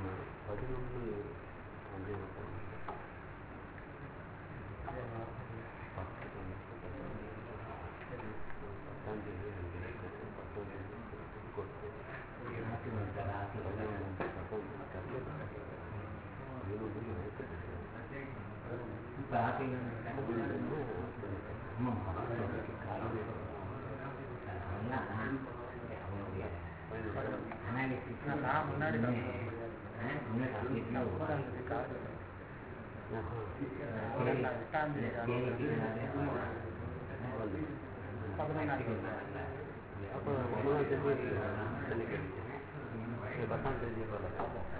பதினொன்று அஞ்சு பத்தாம் தேதி அஞ்சு பத்தாம் தேதி கொடுத்து நான் முன்னாடி எட்டாம் தேதி பதினொன்றாம் தேதி அப்போ ஒன்பதாம் தேதி சனிக்கிழமை பத்தாம் தேதி போல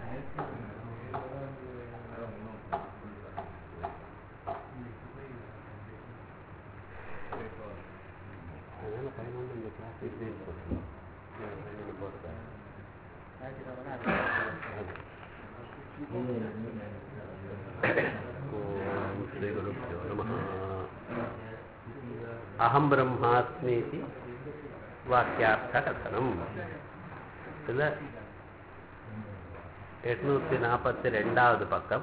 அதனால பதினொன்று இந்த கிளாஸ் இப்படியே போட்டு பதினொன்று போட்டு ஞாயிற்றுக்கிழமை அது ஓம் ஸ்ரீ குருப்பியோ நமः அகம் பிரம்மாஸ்மீதி வாக்கியார்த்த கதனம் இதில் எட்நூற்றி நாற்பத்தி ரெண்டாவது பக்கம்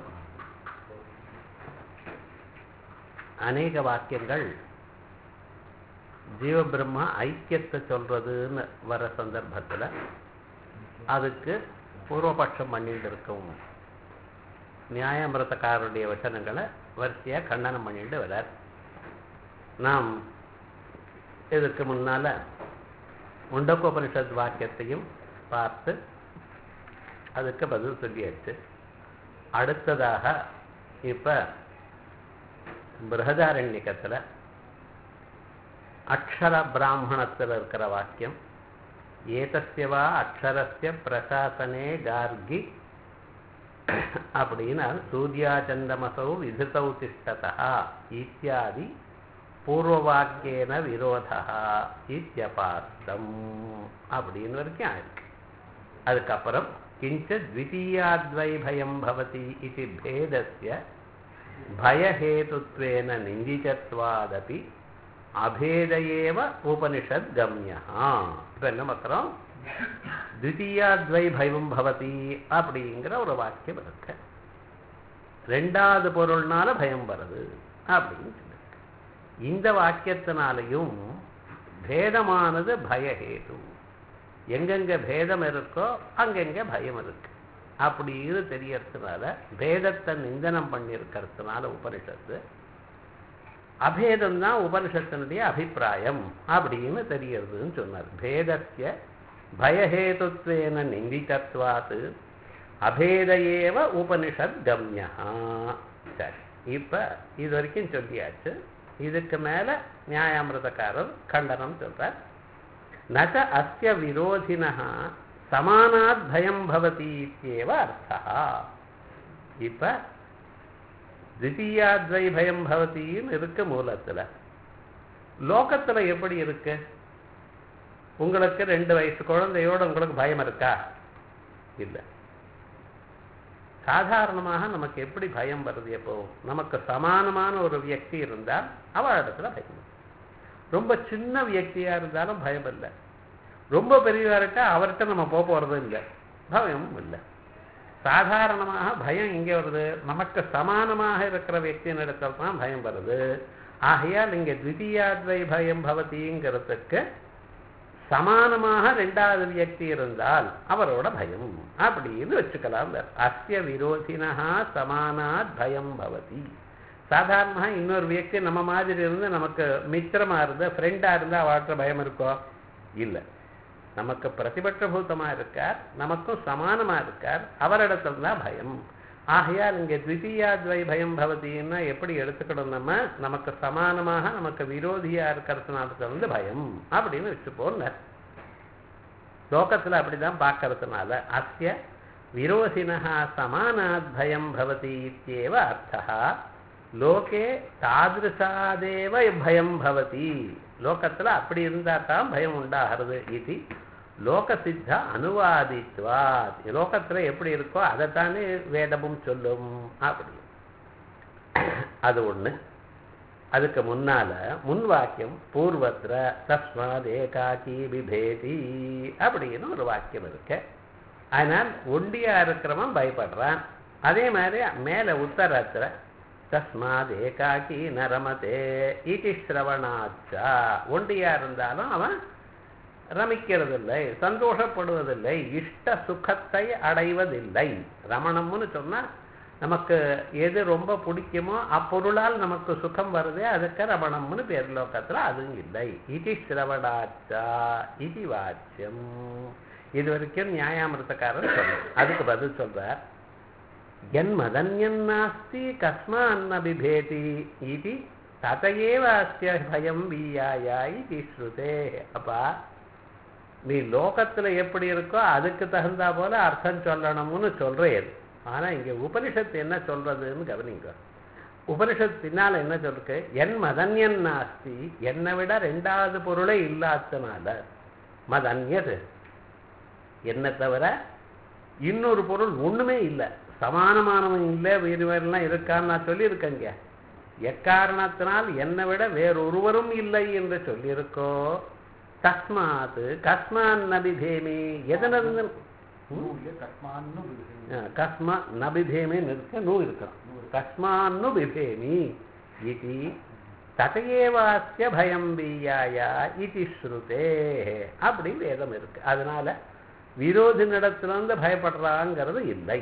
அநேக வாக்கியங்கள் ஜீவபிரம்ம ஐக்கியத்தை சொல்றதுன்னு வர சந்தர்ப்பத்தில் அதுக்கு பூர்வபட்சம் பண்ணிட்டு இருக்கும் நியாயமிரதக்காரருடைய வசனங்களை வரிசையாக கண்டனம் பண்ணிட்டு வரார் நாம் இதற்கு முன்னால் முண்டக்கோபனிஷத் வாக்கியத்தையும் பார்த்து அதுக்கு பதில் சொல்லியாச்சு அடுத்ததாக இப்போ பிரகதாரண்யக்கத்தில் அக்ஷர பிராமணத்தில் இருக்கிற வாக்கியம் ஏதஸ்யவா அக்ஷரஸ்ய பிரசாசனே கார்கி அப்படின்னா சூர்யாச்சந்தமசௌ விதித்தௌ திஷ்டதா இத்தியாதி பூர்வவாக்கியேன விரோதா இத்தியபார்த்தம் அப்படின்னு வரைக்கும் ஆயிருக்கு அதுக்கப்புறம் கிஞ்ச த்விதீயாத்வை பயம் பவதி இது பேதஸ்ய பயஹேதுத்வேன நிந்திச்சத்வாதபி அபேத ஏவ உபனிஷத் கம்யா இப்போ என்ன பார்க்குறோம் த்விதீயாத்வை பயம் பவதி அப்படிங்கிற ஒரு வாக்கியம் இருக்கு ரெண்டாவது பொருள்னால பயம் வருது அப்படின்னு சொல்லியிருக்கு இந்த வாக்கியத்தினாலையும் பேதமானது பயஹேது எங்கெங்க பேதம் இருக்கோ அங்கெங்க பயம் இருக்கு அப்படின்னு தெரியறதுனால பேதத்தை நிந்தனம் பண்ணியிருக்கிறதுனால உபனிஷத்து அபேதம் தான் உபனிஷத்தினுடைய அபிப்பிராயம் அப்படின்னு தெரியறதுன்னு சொன்னார் பேதத்திய பயஹேதுத்வேன நிந்தித்தத்வாத்து அபேத ஏவ உபனிஷத் கம்யா சரி இப்போ இது வரைக்கும் சொல்லியாச்சு இதுக்கு மேல நியாயாமிரதக்காரர் கண்டனம் சொல்றார் நச்ச அஸ்ய விரோதின சமானாத் பயம் பவதி இத்தியேவ அர்த்தா இப்ப தித்தீயாத்வை பயம் பவதின்னு இருக்கு மூலத்துல லோகத்துல எப்படி இருக்கு உங்களுக்கு ரெண்டு வயசு குழந்தையோட உங்களுக்கு பயம் இருக்கா இல்லை சாதாரணமாக நமக்கு எப்படி பயம் வருது எப்போ நமக்கு சமானமான ஒரு வியக்தி இருந்தால் அவளிடத்துல பயம் வரும். ரொம்ப சின்ன வியக்தியா இருந்தாலும் பயம் இல்லை ரொம்ப பெரியவா இருக்கா அவர்கிட்ட நம்ம போக போறது இல்லை பயமும் இல்லை சாதாரணமாக பயம் இங்கே வருது நமக்கு சமானமாக இருக்கிற வியக்தியின் இடத்துல தான் பயம் வருது ஆகையால் இங்கே த்விதீயாத்வை பயம் பவதிங்கிறதுக்கு சமானமாக ரெண்டாவது வியக்தி இருந்தால் அவரோட பயம் அப்படின்னு வச்சுக்கலாம் அஸ்ய விரோதினா சமானாத் பயம் பவதி சாதாரணமாக இன்னொரு வியக்தி நம்ம மாதிரி இருந்து நமக்கு மித்திரமா இருந்தா ஃப்ரெண்டா இருந்தா அவர்கிட்ட பயம் இருக்கோ இல்லை நமக்கு பிரதிபட்சபூதமா இருக்கார் நமக்கும் சமானமா இருக்கார் அவரிடத்துல தான் பயம் ஆகையால் இங்கே த்விதீயாத்வை பயம் பவதின்னா எப்படி எடுத்துக்கணும் நம்ம நமக்கு சமானமாக நமக்கு விரோதியா இருக்கிறதுனால வந்து பயம் அப்படின்னு வச்சுப்போங்க லோகத்துல அப்படிதான் பார்க்கறதுனால அஸ்ய விரோதினா சமானாத் பயம் பவதி இத்தியேவ அர்த்தா லோகே தாதிருஷாதேவ பயம் பவதி லோகத்துல அப்படி இருந்தா தான் பயம் உண்டாகிறது இது லோகசித்த அனுவாதித்வா லோகத்துல எப்படி இருக்கோ அதைத்தானே வேதமும் சொல்லும் அப்படி அது ஒண்ணு அதுக்கு முன்னால முன் வாக்கியம் பூர்வத்திர தஸ்மாத் ஏகாக்கி பிபேதி அப்படின்னு ஒரு வாக்கியம் இருக்கு அதனால் ஒண்டியா இருக்கிறவன் பயப்படுறான் அதே மாதிரி மேல உத்தரத்துல தஸ்மாத் ஏகாக்கி நரமதே இதி சிரவணாச்சா ஒண்டியா இருந்தாலும் அவன் ரமிக்கிறதில்லை சந்தோஷப்படுவதில்லை இஷ்ட சுகத்தை அடைவதில்லை ரமணம்னு சொன்னா நமக்கு எது ரொம்ப பிடிக்குமோ அப்பொருளால் நமக்கு சுகம் வருது அதுக்கு ரமணம்னு பேர் லோகத்துல அதுவும் இல்லை இது சிரவணாச்சா இது வாச்சியம் இது வரைக்கும் நியாயாமிருத்தக்காரர் சொல்ற அதுக்கு பதில் சொல்றார் என் மதன்யன் நாஸ்தி கஸ்மான்ன பிபேதி இது ததையேவ அஸ்ய பயம் வீயாயா இது ஸ்ருதே அப்பா நீ லோகத்துல எப்படி இருக்கோ அதுக்கு தகுந்தா போல அர்த்தம் சொல்லணும்னு சொல்றேன் ஆனா இங்க உபனிஷத்து என்ன சொல்றதுன்னு கவனிங்க உபனிஷத் பின்னால என்ன சொல்லிருக்கு என் மதன்யன் நாஸ்தி என்னை விட ரெண்டாவது பொருளே இல்லாதனால மதன்யது என்ன தவிர இன்னொரு பொருள் ஒண்ணுமே இல்லை சமானமானவன் இல்லை வேறு வேறுலாம் இருக்கான்னு நான் சொல்லியிருக்கேங்க எக்காரணத்தினால் என்னை விட வேறொருவரும் இல்லை என்று சொல்லியிருக்கோ தஸ்மாத் கஸ்மான் நபிதேமி எதனிருந்து நூல்ல கஸ்மான்னு விடுகிறது. கஸ்மா நபிதேமின்னு இருக்க நூ இருக்கணும் கஸ்மான்னு பிபேமி இது ததையேவாஸ்ய பயம் வீயாயா இது ஸ்ருதே அப்படி வேதம் இருக்கு அதனால விரோதி நடத்திலிருந்து பயப்படுறாங்கிறது இல்லை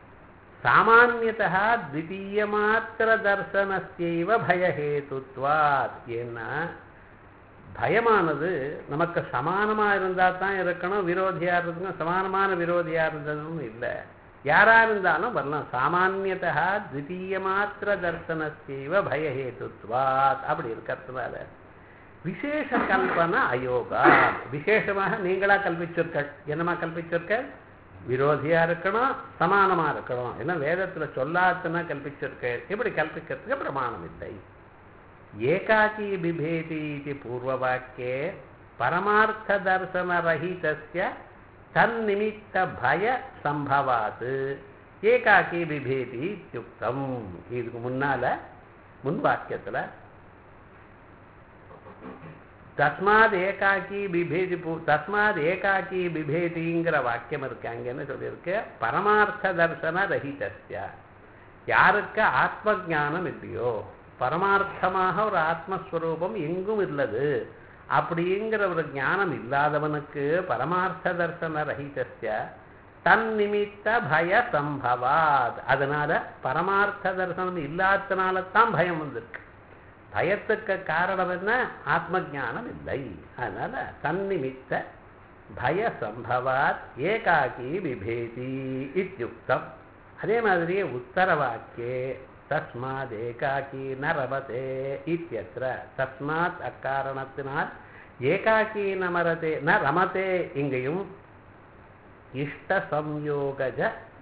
சாமானியதா த்விதீய மாத்திர தர்சனஸ்யைவ பயஹேதுத்வாத் ஏன்னா பயமானது நமக்கு சமானமா இருந்தா தான் இருக்கணும் விரோதியா இருக்கணும் சமானமான விரோதியா இருந்ததும் இல்லை யாரா இருந்தாலும் வரலாம் சாமானியதா த்விதீய மாத்திர தர்சனஸ்யைவ பயஹேதுத்வாத் அப்படி இருக்கிறதுனால விசேஷ கல்பனா அயோகா விசேஷமாக நீங்களா கல்பிச்சிருக்கள் என்னமா கல்பிச்சிருக்க விரோதியா இருக்கணும் சமானமா இருக்கணும் ஏன்னா வேதத்துல சொல்லாத்துனா கல்பிச்சிருக்க இப்படி கல்பிக்கிறதுக்கு பிரமாணம் இல்லை ஏகாக்கி பிபேதி இது பூர்வவாக்கியே பரமார்த்த தர்சன ரஹிதஸ்ய தன்னிமித்த பய சம்பவாத் ஏகாக்கி பிபேதி இத்தியுக்தம் இதுக்கு முன்னால முன் வாக்கியத்துல தஸ்மாத் ஏகாக்கி பிபேதி பூ- தஸ்மாத் ஏகாக்கி பிபேதிங்கிற வாக்கியம் இருக்கு அங்கன்னு சொல்லியிருக்கு பரமார்த்த தர்சன ரஹிதஸ்ய யாருக்கு ஆத்ம ஞானம் இல்லையோ பரமார்த்தமாக ஒரு ஆத்மஸ்வரூபம் எங்கும் இல்லது அப்படிங்கிற ஒரு ஞானம் இல்லாதவனுக்கு பரமார்த்த தர்சன ரஹிதஸ்ய தன் நிமித்த பய சம்பவாத் அதனால பரமார்த்த தர்சனம் இல்லாதனால தான் பயம் வந்திருக்கு பயத்துக்கு காரணம் என்ன ஆத்ம ஞானம் இல்லை அதனால தன்னிமித்த பய சம்பவாத் ஏகாக்கி விபேதி இத்தியுக்தம் அதே மாதிரியே உத்தர வாக்கியே தஸ்மாத் ஏகாக்கி ந ரமதே இத்தியத்திர தஸ்மாத் அக்காரணத்தினால் ஏகாக்கி ந மரதே ந ரமதே இங்கேயும் இஷ்ட சம்யோகஜ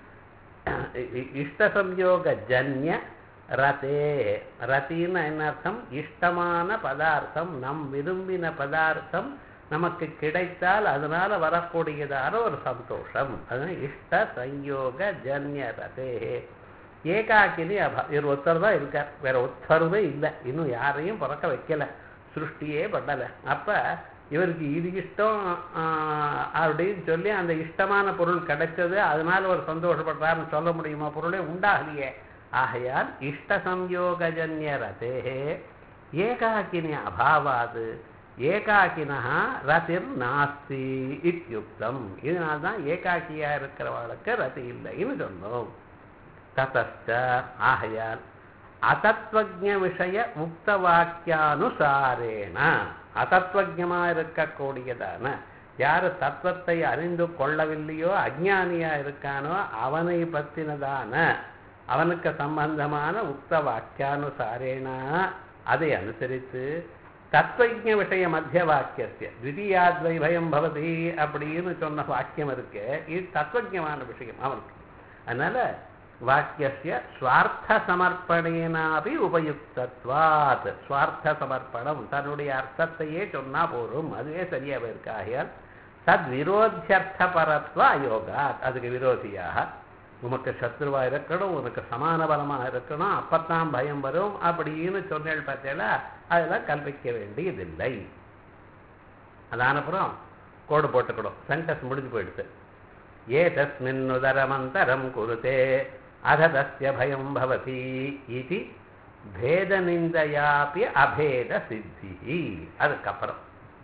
இஷ்ட சம்யோக ஜன்ய ரதே ரத்தின்னு என்ன அர்த்தம் இஷ்டமான பதார்த்தம் நம் விரும்பின பதார்த்தம் நமக்கு கிடைத்தால் அதனால வரக்கூடியதான ஒரு சந்தோஷம் அதுதான் இஷ்ட சம்யோக ஜன்ய ரதே ஏகாக்கினி அபா இவர் ஒருத்தர் தான் இருக்கார் வேற ஒருத்தருமே இல்லை இன்னும் யாரையும் பிறக்க வைக்கல சிருஷ்டியே பண்ணலை அப்ப இவருக்கு இது இஷ்டம் ஆஹ், அப்படின்னு சொல்லி அந்த இஷ்டமான பொருள் கிடைச்சது அதனால ஒரு சந்தோஷப்படுறாருன்னு சொல்ல முடியுமா பொருளே உண்டாகலையே ஆகையால் இஷ்ட சம்யோகஜன்ய ரதே ஏகாக்கினி அபாவாது ஏகாக்கினா ரதிர் நாஸ்தி இத்தியுக்தம் இதனால்தான் ஏகாக்கியா இருக்கிறவளுக்கு ரதி இல்லைன்னு சொன்னோம் ததச்ச ஆகையால் அதத்வஜ விஷய முக்த வாக்கியானுசாரேன அதத்வஜமா இருக்கக்கூடியதான யாரு தத்துவத்தை அறிந்து கொள்ளவில்லையோ அஜ்ஞானியா இருக்கானோ அவனை பத்தினதான அவனுக்கு சம்பந்தமான உக்த வாக்கியானுசாரேன அதை அனுசரித்து தத்வஜ விஷய மத்திய வாக்கியஸ்ய த்விதீயாத்வை பயம் பவதி அப்படின்னு சொன்ன வாக்கியம் இருக்கு இது தத்வஜமான விஷயம் அவனுக்கு அதனால வாக்கியஸ்ய ஸ்வார்த்த சமர்ப்பணேனாபி உபயுக்தத்வாத் ஸ்வார்த்த சமர்ப்பணம் தன்னுடைய அர்த்தத்தையே சொன்னா போதும் அதுவே சரியா இருக்காகியால் தத் விரோத்தியர்த்த பரத்வ அயோகாத் அதுக்கு விரோதியாக உமக்கு சத்ருவா இருக்கணும் உனக்கு சமான பலமா இருக்கணும் அப்பத்தான் பயம் வரும் அப்படின்னு சொன்னேள் பார்த்தேல அதெல்லாம் கல்பிக்க வேண்டியதில்லை அதான அப்புறம் கோடு போட்டுக்கணும் சென்டென்ஸ் முடிஞ்சு போயிடுது ஏதஸ்மின்னுதரமந்தரம் குருதே அத தஸ்ய பயம் பவதி இது பேதநிந்தையாப்பி அபேத சித்தி அதுக்கப்புறம்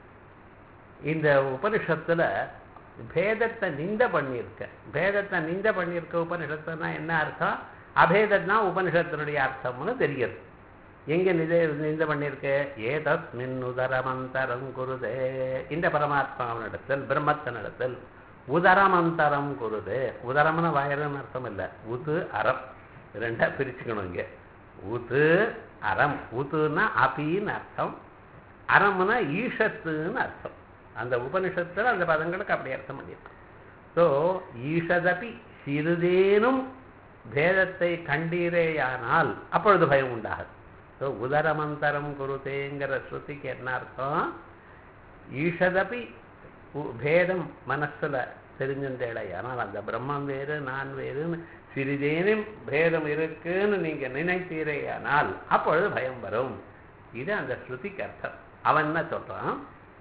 இந்த உபனிஷத்துல பேதத்தை நிந்த பண்ணியிருக்க பேதத்தை நிந்த பண்ணியிருக்க உபனிஷத்துனா என்ன அர்த்தம் அபேதம்னா உபனிஷத்தினுடைய அர்த்தம்னு தெரியுது எங்க நித நிந்த பண்ணியிருக்கு ஏதஸ்மின் உதரமந்தரம் குருதே இந்த பரமாத்மாவினிடத்தில் பிரம்மத்தினிடத்தில் உதரமந்தரம் குருதே உதரம்னு வயறுன்னு அர்த்தம் இல்லை உது அறம் ரெண்டா பிரிச்சுக்கணும் இங்க உது அறம் உதுன்னா அபின்னு அர்த்தம் அறம்னா ஈஷத்துன்னு அர்த்தம் அந்த உபனிஷத்துல அந்த பதங்களுக்கு அப்படி அர்த்தம் பண்ணியிருக்கு ஸோ ஈஷதபி சிறிதேனும் பேதத்தை கண்டீரேயானால் அப்பொழுது பயம் உண்டாகுது ஸோ உதரமந்தரம் குருதேங்கிற ஸ்ருதிக்கு என்ன அர்த்தம் ஈஷதபி உ- பேதம் மனசுல தெரிஞ்சுட்டேடையானால் அந்த பிரம்மம் வேறு நான் வேறுன்னு சிறிதேனும் பேதம் இருக்குன்னு நீங்க நினைத்தீரேயானால் அப்பொழுது பயம் வரும் இது அந்த ஸ்ருதிக்கு அர்த்தம் அவன் என்ன சொல்றான்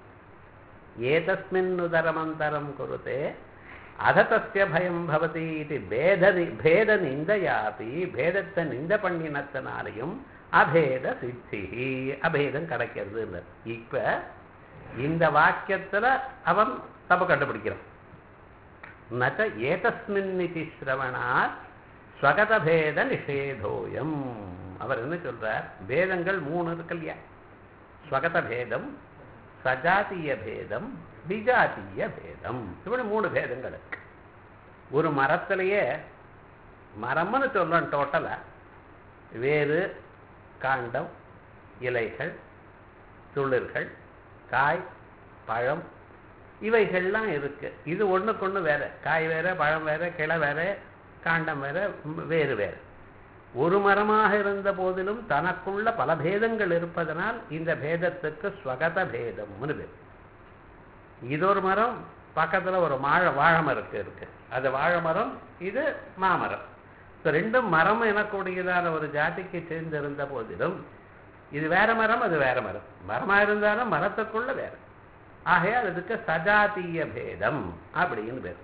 ஏதஸ்மின் உதரமந்தரம் குருதே அத தஸ்ய பயம் பவதி இது பேத பேத நிந்தையாபி பேதத்தை நிந்த பண்ணினத்தினாலையும் அபேத சித்தி அபேதம் கிடைக்கிறது இப்ப இந்த வாக்கியத்துல அவன் தப்பு கண்டுபிடிக்கிறான் நச்ச ஏதஸ்மின் இதி ஸ்ரவணாத் ஸ்வகத பேத நிஷேதோயம் அவர் என்ன சொல்றார் பேதங்கள் மூணு இருக்கு இல்லையா ஸ்வகத பேதம் சஜாத்திய பேதம் விஜாத்திய பேதம் இப்படி மூணு பேதங்கள் இருக்கு ஒரு மரத்திலேயே மரம்னு சொல்றோம் டோட்டலா வேறு காண்டம் இலைகள் துளிர்கள் காய் பழம் இவைகள்லாம் இருக்கு இது ஒண்ணுக்கொண்ணு வேற காய் வேற பழம் வேற கிளை வேற காண்டம் வேற ம், வேறு வேற ஒரு மரமாக இருந்த போதிலும் தனக்குள்ள பல பேதங்கள் இருப்பதனால் இந்த பேதத்துக்கு ஸ்வகத பேதம்னு பேர் இது ஒரு மரம் பக்கத்துல ஒரு மாழ வாழை மரத்து இருக்கு அது வாழை மரம் இது மாமரம் இப்போ ரெண்டும் மரம் எனக்கூடியதான ஒரு ஜாதிக்கு சேர்ந்து இருந்த போதிலும் இது வேற மரம் அது வேற மரம் மரமா இருந்தாலும் மரத்துக்குள்ள வேற ஆகையால் அதுக்கு சஜாத்திய பேதம் அப்படின்னு பேர்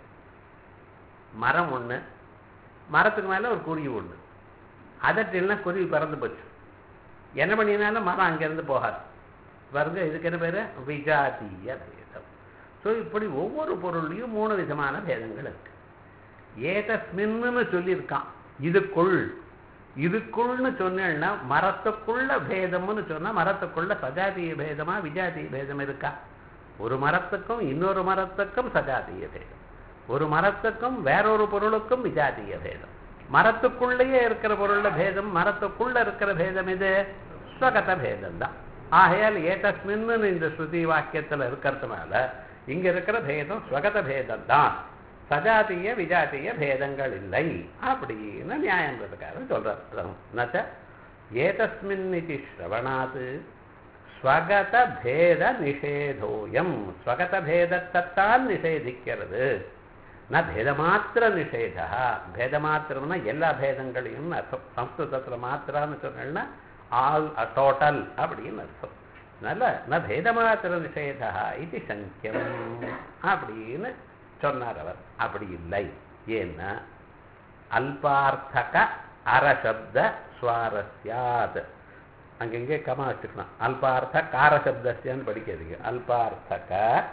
மரம் ஒண்ணு மரத்துக்கு மேல ஒரு குருவி ஒண்ணு அதட்டில்னா குருவி பறந்து போச்சு என்ன பண்ணினாலும் மரம் அங்கிருந்து போகாது பாருங்க இதுக்கு என்ன பேரு விஜாத்திய பேதம் ஸோ இப்படி ஒவ்வொரு பொருள்லையும் மூணு விதமான பேதங்கள் இருக்கு ஏதஸ்மின்னு சொல்லியிருக்கான் இதுக்குள் இதுக்குள்னு சொன்னேன்னா மரத்துக்குள்ள பேதம்னு சொன்னா மரத்துக்குள்ள சஜாத்திய பேதமா விஜாத்திய பேதம் இருக்கா ஒரு மரத்துக்கும் இன்னொரு மரத்துக்கும் சஜாத்திய பேதம் ஒரு மரத்துக்கும் வேறொரு பொருளுக்கும் விஜாத்திய பேதம் மரத்துக்குள்ளேயே இருக்கிற பொருள்ல பேதம் மரத்துக்குள்ள இருக்கிற பேதம் இது ஸ்வகத பேதம் தான் ஆகையால் ஏதஸ்மின்னு இந்த ஸ்ருதி வாக்கியத்துல இருக்கிறதுனால இங்க இருக்கிற பேதம் ஸ்வகத பேதம் தான் சஜாத்திய விஜாத்திய பேதங்கள் இல்லை அப்படின்னு நியாயங்கிறதுக்காக சொல்றார் நச்ச ஏதஸ்மின் இது ஸ்ரவணாத் ஸ்வகத பேத நிஷேதோயம் ஸ்வகத பேதத்தைத்தான் நிஷேதிக்கிறது ந பேதமாத்திர நிஷேதா பேதமாத்திரம்னா எல்லா பேதங்களையும் அர்த்தம் சம்ஸ்கிருதத்தில் மாத்திரான்னு சொன்னா ஆல் டோட்டல் அப்படின்னு அர்த்தம் நல்ல ந பேதமாத்திர நிஷேதா இது சங்கியம் அப்படின்னு சொன்னார் அவர் அப்படி இல்லை ஏன்னா அல்பார்த்தக அரசப்த சுவாரஸ்யாத் அங்கங்கே கமா வச்சுக்கலாம் அல்பார்த்த காரசப்தஸ்யான்னு படிக்கிறீங்க அல்பார்த்தக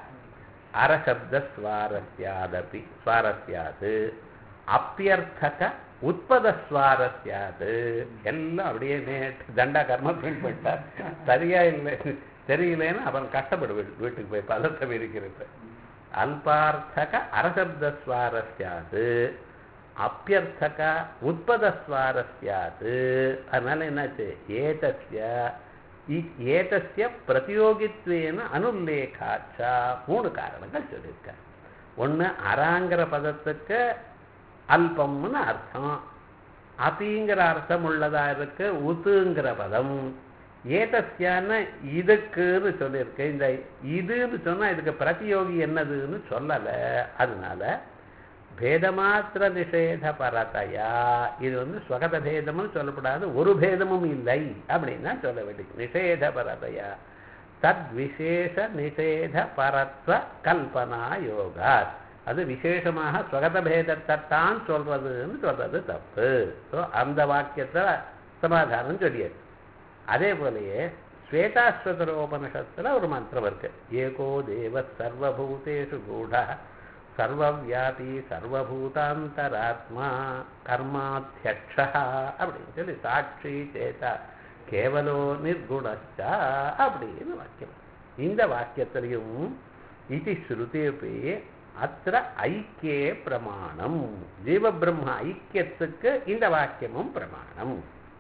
அரசப்த ஸ்வாரஸ்யாதபி ஸ்வாரஸ்யாது அப்பியர்த்தக உற்பத ஸ்வாரஸ்யாது எல்லாம் அப்படியே நேற்று தண்டா கர்ம பிரிண்ட் பண்ணிட்டார் சரியா இல்லை தெரியலேன்னு அவன் கஷ்டப்படு வீட்டு- வீட்டுக்கு போய் பதத்தை இருக்கிறப்ப அல்பார்த்தக அரசப்த ஸ்வாரஸ்யாது அப்பியர்த்தக உற்பத ஸ்வாரஸ்யாது அதனால என்னாச்சு ஏதஸ்ய இ- ஏதஸ்ய பிரதியோகித்வேன அனுல்லேகாச்சா மூணு காரணங்கள் சொல்லியிருக்கார் ஒண்ணு அராங்கிற பதத்துக்கு அல்பம்னு அர்த்தம் அபிங்கிற அர்த்தம் உள்ளதா இருக்கு உத்துங்கிற பதம் ஏதஸ்யான்னு இதுக்குன்னு சொல்லியிருக்கு இந்த இதுன்னு சொன்னா இதுக்கு பிரதியோகி என்னதுன்னு சொல்லல அதனால பேதமாத்திர நிஷேத பரதையா இது வந்து ஸ்வகத பேதம்னு சொல்லப்படாது ஒரு பேதமும் இல்லை அப்படின்னு தான் சொல்ல வேண்டியது நிஷேத பரதையா தத் விசேஷ நிஷேத பரத்வ கல்பனா யோகா அது விசேஷமாக ஸ்வகத பேதத்தைத்தான் சொல்றதுன்னு சொல்றது தப்பு ஸோ அந்த வாக்கியத்தை சமாதானம் சொல்லியது அதே போலயே ஸ்வேதாஸ்வதரோபனிஷத்துல ஒரு மந்திரம் இருக்கு ஏகோ தேவ சர்வபூதேஷு கூட சர்வவியாபி சர்வபூதாந்தராத்மா கர்மாத்தியக்ஷா அப்படின்னு சொல்லி சாட்சி சேதா கேவலோ நிர்குணச்சா அப்படின்னு வாக்கியம் இந்த வாக்கியத்திலையும் இது ஸ்ருதியப்பி அத்த ஐக்கியே பிரமாணம் ஜீவபிரம்ம ஐக்கியத்துக்கு இந்த வாக்கியமும் பிரமாணம்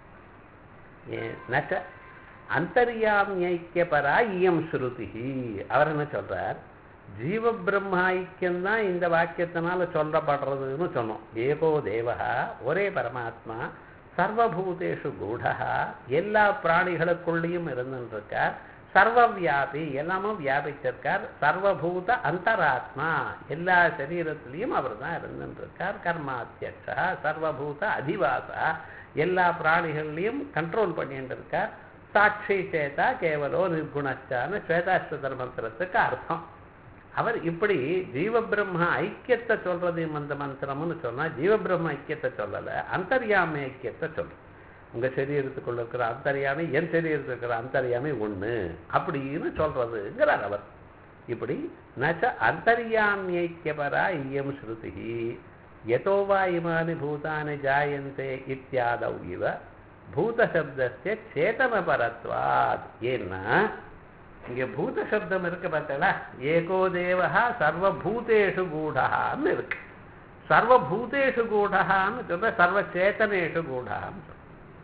நச்ச அந்தர்யாமியைக்கியபரா இயம் ஸ்ருதி அவர் என்ன சொல்றார் ஜீவ பிரம்ம ஐக்கியம்தான் இந்த வாக்கியத்தினால சொல்லப்படுறதுன்னு சொன்னோம் ஏகோ தேவா ஒரே பரமாத்மா சர்வபூதேஷு கூடா எல்லா பிராணிகளுக்குள்ளேயும் இருந்துருக்கார் சர்வவியாபி எல்லாமும் வியாபிச்சிருக்கார் சர்வபூத அந்தராத்மா எல்லா சரீரத்திலையும் அவர் தான் இருந்துருக்கார் கர்மாத்தியட்சா சர்வபூத அதிவாசா எல்லா பிராணிகள்லையும் கண்ட்ரோல் பண்ணிட்டு இருக்கார் சாட்சி சேதா கேவலோ நிர்குணச்சான்னு ஸ்வேதாஸ்வதர் மந்திரத்துக்கு அர்த்தம் அவர் இப்படி ஜீவபிரம்ம ஐக்கியத்தை சொல்றது அந்த மந்திரம்னு சொன்னா ஜீவபிரம்ம ஐக்கியத்தை சொல்லல அந்தர்யாமி ஐக்கியத்தை சொல்ற உங்க சரீரத்துக்குள்ள இருக்கிற அந்தர்யாமி என் சரீரத்துக்கு இருக்கிற அந்தர்யாமி ஒண்ணு அப்படின்னு சொல்றதுங்கிறார் அவர் இப்படி நச்ச அந்தர்யாமியைக்கியபரா இயம் ஸ்ருதி எதோ வா இமானி பூதானி ஜாயந்தே இத்தியாதவ் இவ பூதசப்தஸ்ய சேதனபரத்வாத் ஏன்னா இங்க பூத சப்தம் இருக்கு பார்த்தல ஏகோ தேவா சர்வபூதேஷு கூடான்னு இருக்கு சர்வபூதேஷு கூடான்னு சொல்ற சர்வச்சேதனேஷு கூடான்னு சொல்ற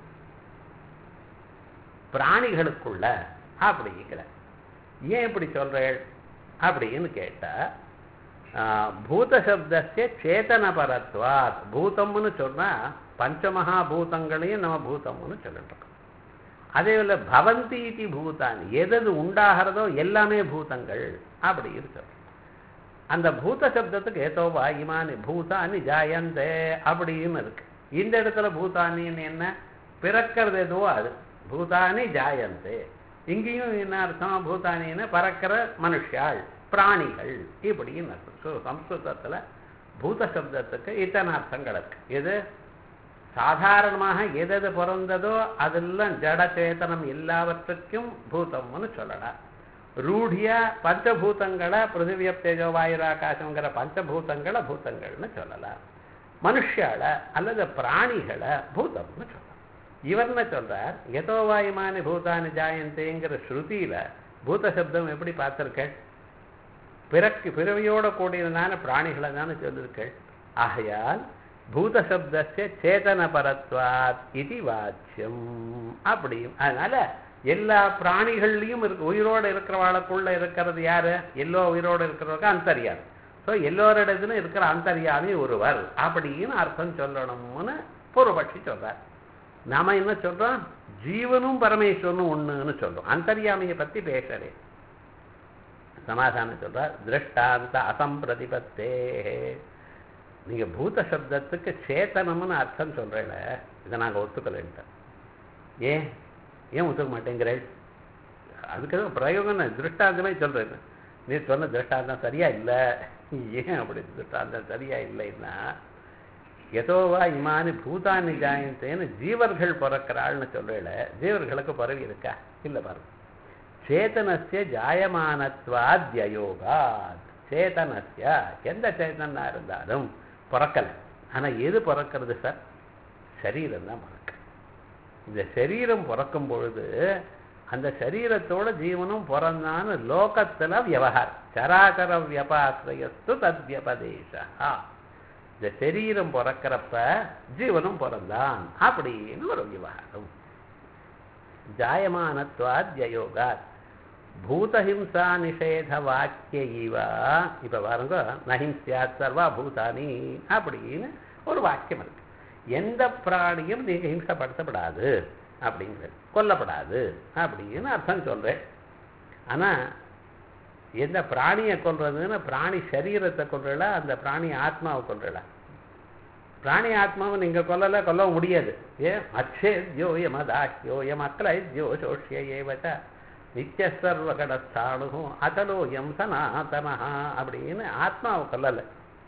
பிராணிகளுக்குள்ள அப்படிங்கிற ஏன் இப்படி சொல்றேள் அப்படின்னு கேட்டா பூத சப்தஸ்ய சேதனபரத்வாத் பூதம்னு சொன்னா பஞ்சமகாபூதங்களையும் நம்ம பூதம்னு சொல்லிட்டு இருக்கோம் அதே போல பவந்தி இது பூதானி எது உண்டாகிறதோ எல்லாமே பூதங்கள் அப்படி இருக்கு அந்த பூத சப்தத்துக்கு ஏதோவா இமானி பூதானி ஜாயந்தே அப்படின்னு இருக்கு இந்த இடத்துல பூதானின்னு என்ன பிறக்கிறது எதுவோ அது பூதானி ஜாயந்தே இங்கேயும் என்ன அர்த்தம் பூதானின்னு பறக்கிற மனுஷாள் பிராணிகள் இப்படின்னு அர்த்தம் ஸோ சம்ஸ்கிருதத்தில் பூத சப்தத்துக்கு இத்தனை அர்த்தங்கள் இருக்கு எது சாதாரணமாக எதது பிறந்ததோ அதெல்லாம் ஜடச்சேதனம் எல்லாவற்றுக்கும் பூதம்னு சொல்லலாம் ரூಢியா பஞ்சபூதங்களை பிருத்திவிய தேஜோ வாயுராகாசங்கிற பஞ்சபூதங்களை பூதங்கள்னு சொல்லலாம் மனுஷால அல்லது பிராணிகளை பூதம்னு சொல்லலாம் இவர்னு சொல்றார் எதோ வாயுமானி பூதானி ஜாயந்தேங்கிற ஸ்ருதியில பூத சப்தம் எப்படி பார்த்திருக்கேள் பிறக்கு பிறவியோட கூடியதான பிராணிகளை தானே சொல்லியிருக்கள் ஆகையால் பூதசப்தஸ்ய சேதன பரத்வாத் இது வாச்சியம் அப்படியும் அதனால எல்லா பிராணிகள்லையும் இருக்கு உயிரோடு இருக்கிறவாளுக்குள்ள இருக்கிறது யாரு எல்லோ உயிரோடு இருக்கிறவருக்கு அந்தரியாமி ஸோ எல்லோரிடத்துல இருக்கிற அந்தரியாமி ஒருவர் அப்படின்னு அர்த்தம் சொல்லணும்னு பூர்வபட்சி சொல்றார் நாம என்ன சொல்றோம் ஜீவனும் பரமேஸ்வரனும் ஒண்ணுன்னு சொல்றோம் அந்தரியாமியை பத்தி பேசுறேன் சமாதானம் சொல்றார் திருஷ்டாந்த அசம்பிரதிபத்தே நீங்க பூத சப்தத்துக்கு சேத்தனம்னு அர்த்தம் சொல்றேல இதை நாங்க ஒத்துக்கலைன்ட்டு ஏன் ஏன் ஒத்துக்க மாட்டேங்கிறேன் அதுக்கு பிரயோகம் நான் திருஷ்டாந்தமே சொல்றேன் நீ சொன்ன திருஷ்டாந்தம் சரியா இல்லை ஏன் அப்படி திருஷ்டாந்தம் சரியா இல்லைன்னா எதோவா இமானி பூதானி ஜாயந்தேன்னு ஜீவர்கள் பிறக்கிறாள்னு சொல்றேல ஜீவர்களுக்கு பிறவி இருக்கா இல்லை பாருங்க சேதனஸ்ய ஜாயமானத்வாத்யயோகாத் சேதனஸ்ய எந்த சேதனா இருந்தாலும் பிறக்கலை ஆனால் எது பிறக்கிறது சார் சரீரம் தான் பிறக்க இந்த சரீரம் பிறக்கும் பொழுது அந்த சரீரத்தோட ஜீவனும் பிறந்தான்னு லோகத்துல விவகாரம் சராசர வியபாசிரயஸ்து தத் வியபதேசா இந்த சரீரம் பிறக்கிறப்ப ஜீவனும் பிறந்தான் அப்படின்னு ஒரு விவகாரம் ஜாயமானத்வாத்யயோகாத் பூதஹிம்சா நிஷேத வாக்கிய இவா இப்ப பாருங்க நஹிம்சியாத் சர்வா பூதானி அப்படின்னு ஒரு வாக்கியம் இருக்கு எந்த பிராணியும் நீங்க ஹிம்சப்படுத்தப்படாது அப்படிங்கிறது கொல்லப்படாது அப்படின்னு அர்த்தம் சொல்றேன் ஆனா எந்த பிராணியை கொல்றதுன்னு பிராணி சரீரத்தை கொல்றல அந்த பிராணி ஆத்மாவை கொல்றல பிராணி ஆத்மாவை நீங்க கொல்லல கொல்ல முடியாது ஏன் அச்சேத்யோ யமதாக்கியோ யமக்லைத்யோ சோஷ்ய ஏவச்ச நித்தியசர்வகடஸ்தானு அதலோயம் சனாதனா அப்படின்னு ஆத்மாவை கொல்லலை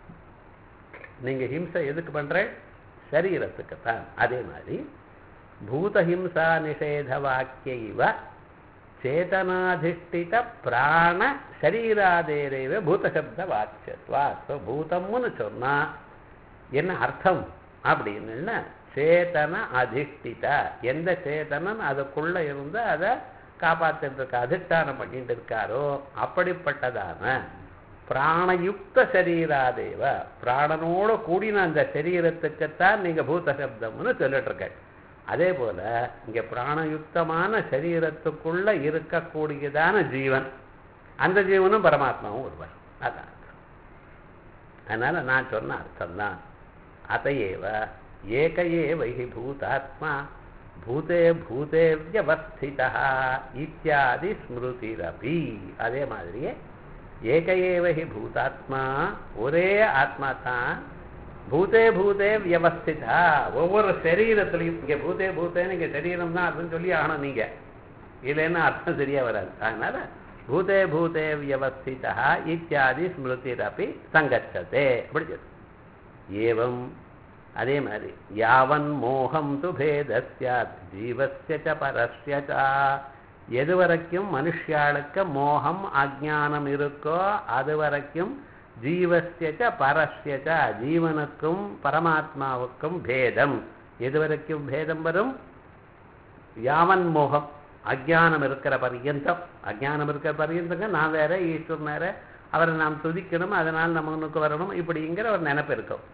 நீங்க ஹிம்சை எதுக்கு பண்ற சரீரத்துக்குத்தான் அதே மாதிரி பூதஹிம்சா நிஷேத வாக்கிய இவ சேதனாதிஷ்டித பிராண சரீராதேரேவ பூதசப்த வாக்கியத்வா ஸோ பூதம்னு சொன்னா என்ன அர்த்தம் அப்படின்னு சேதன அதிஷ்டித எந்த சேதனன் அதுக்குள்ள இருந்து அதை காப்பாத்திட்டு இருக்க அதிஷ்டானம் பண்ணிட்டு இருக்காரோ அப்படிப்பட்டதான பிராணயுக்த சரீராதேவ பிராணனோட கூடின அந்த சரீரத்துக்குத்தான் நீங்க பூத சப்தம்னு சொல்லிட்டு இருக்க அதே போல இங்க பிராணயுக்தமான சரீரத்துக்குள்ள இருக்கக்கூடியதான ஜீவன் அந்த ஜீவனும் பரமாத்மாவும் ஒருவர் அதான் அர்த்தம். அதனால நான் சொன்ன அர்த்தம் தான் அதையேவ ஏக ஏவ ஹி பூதாத்மா பூதே பூதே வியவஸ்திதா இத்தியாதி ஸ்மிருதிரபி அதே மாதிரியே ஏக ஏவ ஹி பூதாத்மா ஒரே ஆத்மா தான் பூதே பூதே வியவஸ்திதா ஒவ்வொரு சரீரத்திலையும் இங்க பூதே பூதேன்னு இங்க சரீரம் தான் அர்த்தம் சொல்லி ஆகணும் நீங்க இல்லைன்னா அர்த்தம் சரியா வராது அதனால பூதே பூதே வியவஸ்திதா இத்தியாதி ஸ்மிருதிரப்பி சங்கச்சதே அப்படி சொல்லு ஏவம் அதே மாதிரி யாவன் மோகம் து பேதஸ்யாத் ஜீவஸ்ய ச பரஸ்ய ச எது வரைக்கும் மனுஷாளுக்கு மோகம் அஜானம் இருக்கோ அது வரைக்கும் ஜீவஸ்ய ச பரஸ்ய ச ஜீவனுக்கும் பரமாத்மாவுக்கும் பேதம் எது வரைக்கும் பேதம் வரும் யாவன் மோகம் அஜானம் இருக்கிற பர்யந்தம் அஜானம் இருக்கிற பர்யந்தங்க நான் வேற ஈஸ்வரன் வேற அவரை நாம் துதிக்கணும் அதனால் நமக்கு வரணும் இப்படிங்கிற ஒரு நினைப்பு இருக்கும்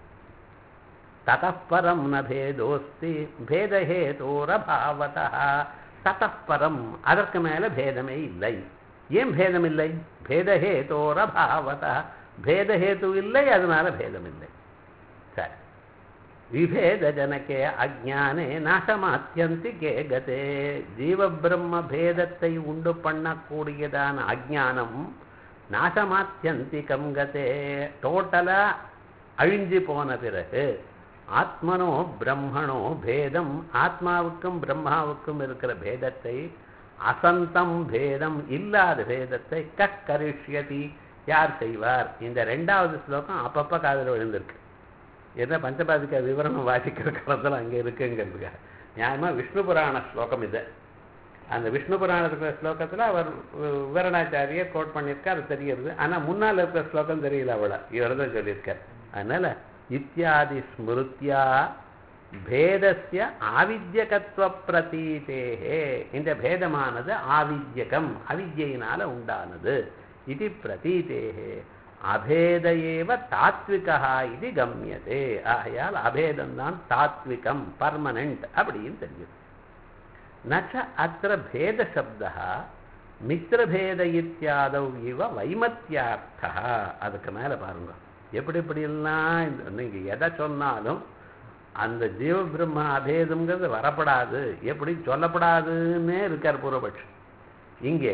ததப்பரம் ந பேதோஸ்தி பேதஹேதோரபாவதா ததப்பரம் அதற்கு மேல பேதமே இல்லை ஏன் பேதம் இல்லை பேதஹேதோரபாவதா பேதஹேது இல்லை அதனால பேதம் இல்லை சரி விபேதஜனகே அஜானே நாசமாத்தியந்திகே கதே ஜீவபிரம்ம பேதத்தை உண்டு பண்ணக்கூடியதான அஜானம் நாசமாத்தியந்திகம் கதே டோட்டலா அழிஞ்சு போன பிறகு ஆத்மனோ பிரம்மணோ பேதம் ஆத்மாவுக்கும் பிரம்மாவுக்கும் இருக்கிற பேதத்தை அசந்தம் பேதம் இல்லாத பேதத்தை கக்கரிஷ்யதி யார் செய்வார் இந்த ரெண்டாவது ஸ்லோகம் அப்பப்ப காதில் விழுந்திருக்கு என்ன பஞ்சபாதிக்க விவரணம் வாசிக்கிற காலத்தில் அங்கே இருக்குங்கிறதுக்காக நியாயமா விஷ்ணு புராண ஸ்லோகம் இது அந்த விஷ்ணு புராணத்துக்கு ஸ்லோகத்தில் அவர் விவரணாச்சாரியர் கோட் பண்ணியிருக்கார் அது தெரியுது ஆனால் முன்னால் இருக்கிற ஸ்லோகம் தெரியல அவளை இவர் தான் சொல்லியிருக்கார் அதனால இத்தியாதி ஸ்மிருத்தியா பேதஸ்ய ஆவித்யகத்துவ பிரதீதேகே இந்த பேதமானது ஆவித்யகம் அவித்யினால உண்டானது இது பிரதீதேகே அபேத ஏவ தாத்விகா இது கம்யதே ஆகையால் அபேதம்தான் தாத்விகம் பர்மனண்ட் அப்படின்னு தெரியுது நச்ச அத்த பேத சப்தா மித்திரபேத இத்தியாதவ் இவ வைமத்தியார்த்தா அதுக்கு மேல பாருங்க எப்படி எப்படியெல்லாம் இந்த- நீங்க எதை சொன்னாலும் அந்த ஜீவ பிரம்ம அபேதம்ங்கிறது வரப்படாது எப்படி சொல்லப்படாதுன்னே இருக்கார் பூர்வபட்சம் இங்கே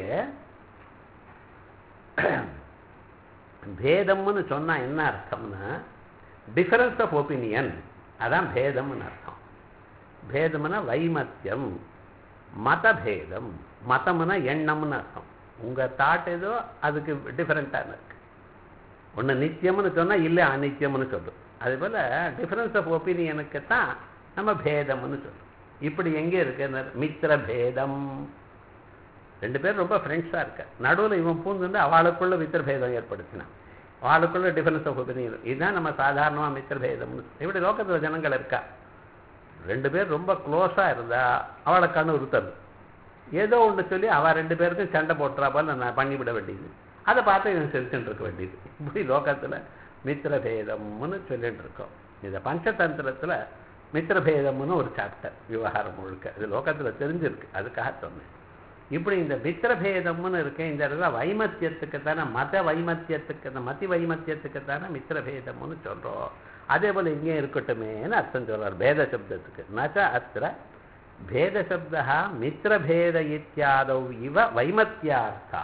பேதம்னு சொன்னா என்ன அர்த்தம்னா டிஃபரன்ஸ் ஆஃப் ஒப்பீனியன் அதான் பேதம்னு அர்த்தம் பேதம்னா வைமத்தியம் மதபேதம் மதம்னா எண்ணம்னு அர்த்தம் உங்க தாட் ஏதோ அதுக்கு டிஃபரெண்ட்டாக இருக்கு ஒன்று நித்தியம்னு சொன்னா இல்லை அநித்தியம்னு சொல்லும் அதே போல டிஃபரன்ஸ் ஆஃப் ஒப்பீனியனுக்கு தான் நம்ம பேதம்னு சொல்றோம் இப்படி எங்கே இருக்கு மித்திர பேதம் ரெண்டு பேரும் ரொம்ப ஃப்ரெண்ட்ஸாக இருக்க நடுவில் இவன் பூந்துண்டு அவளுக்குள்ள மித்திரபேதம் ஏற்படுத்தினான் அவளுக்குள்ள டிஃபரன்ஸ் ஆஃப் ஒப்பீனியன் இதுதான் நம்ம சாதாரணமாக மித்திரபேதம்னு இப்படி லோகத்தில் ஜனங்கள் இருக்கா ரெண்டு பேர் ரொம்ப க்ளோஸாக இருந்தா அவளை கண்ணு உறுத்தது ஏதோ ஒன்று சொல்லி அவள் ரெண்டு பேருக்கும் சண்டை போட்டுறா போல நான் பண்ணிவிட வேண்டியது அதை பார்த்து இவன் சிரிச்சுட்டு இருக்க வேண்டியது இப்படி லோகத்தில் மித்திரபேதம்னு சொல்லிட்டு இருக்கோம் இந்த பஞ்சதந்திரத்தில் மித்திரபேதம்னு ஒரு சாப்டர் விவகாரம் முழுக்க இது லோகத்தில் தெரிஞ்சிருக்கு அதுக்காக சொன்னேன் இப்படி இந்த மித்திரபேதம்னு இருக்க இந்த இடத்துல வைமத்தியத்துக்கு தானே மத வைமத்தியத்துக்கு அந்த மதி வைமத்தியத்துக்கு தானே மித்திரபேதம்னு சொல்றோம் அதே போல இங்கே இருக்கட்டுமேன்னு அர்த்தம் சொல்றார் பேத சப்தத்துக்கு நச்ச அத்திர பேத சப்தா மித்திரபேத இத்தியாதவ் இவ வைமத்தியார்த்தா